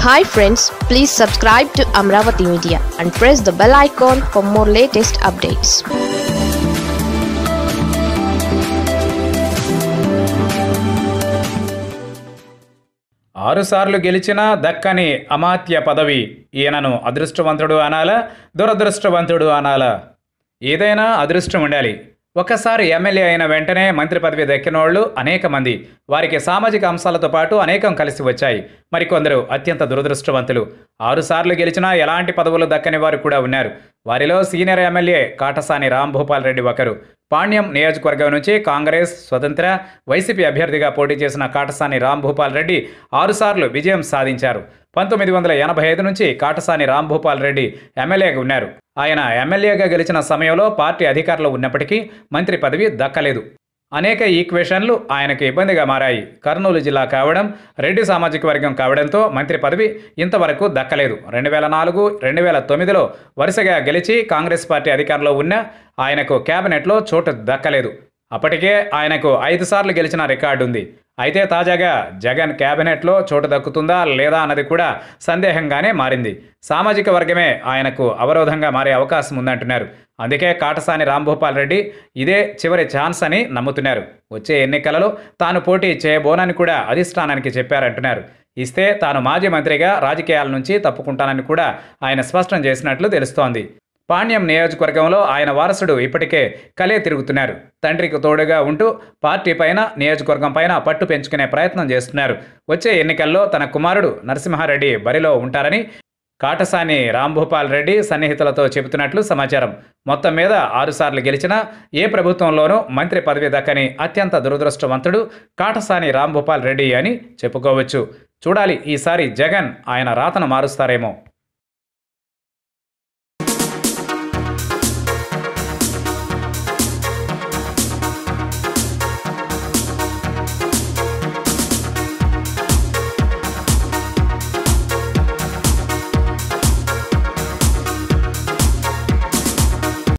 hi friends please subscribe to Amaravati media and press the bell icon for more latest updates ఆరుసార్లు గెలిచిన దక్కని అమాత్య పదవి ఈయనను అదృష్టవంతుడు అనాలా దురదృష్టవంతుడు అనాలా ఏదైనా అదృష్టం ఉండాలి ఒక్కసారి ఎమ్మెల్యే అయిన వెంటనే మంత్రి పదవి దక్కినోళ్ళు అనేక మంది వారికి సామాజిక అంశాలతో పాటు అనేకం కలిసి వచ్చాయి మరికొందరు అత్యంత దురదృష్టవంతులు ఆరుసార్లు గెలిచినా ఎలాంటి పదవులు దక్కని వారు కూడా ఉన్నారు వారిలో సీనియర్ ఎమ్మెల్యే కాటసాని రాంభూపాల్ రెడ్డి ఒకరు పాణ్యం నియోజకవర్గం నుంచి కాంగ్రెస్ స్వతంత్ర వైసీపీ అభ్యర్థిగా పోటీ చేసిన కాటసాని రాంభూపాల్ రెడ్డి ఆరుసార్లు విజయం సాధించారు పంతొమ్మిది వందల ఎనభై ఐదు నుంచి కాటసాని రాంభూపాల్ రెడ్డి ఎమ్మెల్యేగా ఉన్నారు ఆయన ఎమ్మెల్యేగా గెలిచిన సమయంలో పార్టీ అధికారంలో ఉన్నప్పటికీ మంత్రి పదవి దక్కలేదు అనేక ఈక్వేషన్లు ఆయనకు ఇబ్బందిగా మారాయి కర్నూలు జిల్లా కావడం రెడ్డి సామాజిక వర్గం కావడంతో మంత్రి పదవి ఇంతవరకు దక్కలేదు రెండు వేల నాలుగు రెండు వేల తొమ్మిదిలో వరుసగా గెలిచి కాంగ్రెస్ పార్టీ అధికారంలో ఉన్న ఆయనకు కేబినెట్లో చోటు దక్కలేదు అప్పటికే ఆయనకు ఐదు సార్లు గెలిచిన రికార్డు ఉంది అయితే తాజాగా జగన్ కేబినెట్లో చోటు దక్కుతుందా లేదా అన్నది కూడా సందేహంగానే మారింది సామాజిక వర్గమే ఆయనకు అవరోధంగా మారే అవకాశం ఉందంటున్నారు అందుకే కాటసాని రాంభూపాల్ రెడ్డి ఇదే చివరి ఛాన్స్ అని నమ్ముతున్నారు వచ్చే ఎన్నికలలో తాను పోటీ చేయబోనని కూడా అధిష్టానానికి చెప్పారంటున్నారు ఇస్తే తాను మాజీ మంత్రిగా రాజకీయాల నుంచి తప్పుకుంటానని కూడా ఆయన స్పష్టం చేసినట్లు తెలుస్తోంది పాణ్యం నియోజకవర్గంలో ఆయన వారసుడు ఇప్పటికే కలే తిరుగుతున్నారు తండ్రికి తోడుగా ఉంటూ పార్టీ పైన నియోజకవర్గం పైన పట్టు పెంచుకునే ప్రయత్నం చేస్తున్నారు వచ్చే ఎన్నికల్లో తన కుమారుడు నరసింహారెడ్డి బరిలో ఉంటారని కాటసాని రాంభూపాల్ రెడ్డి సన్నిహితులతో చెబుతున్నట్లు సమాచారం మొత్తం మీద ఆరుసార్లు గెలిచినా ఏ ప్రభుత్వంలోనూ మంత్రి పదవి దక్కని అత్యంత దురదృష్టవంతుడు కాటసాని రాంభూపాల్ రెడ్డి అని చెప్పుకోవచ్చు చూడాలి ఈసారి జగన్ ఆయన రాతను మారుస్తారేమో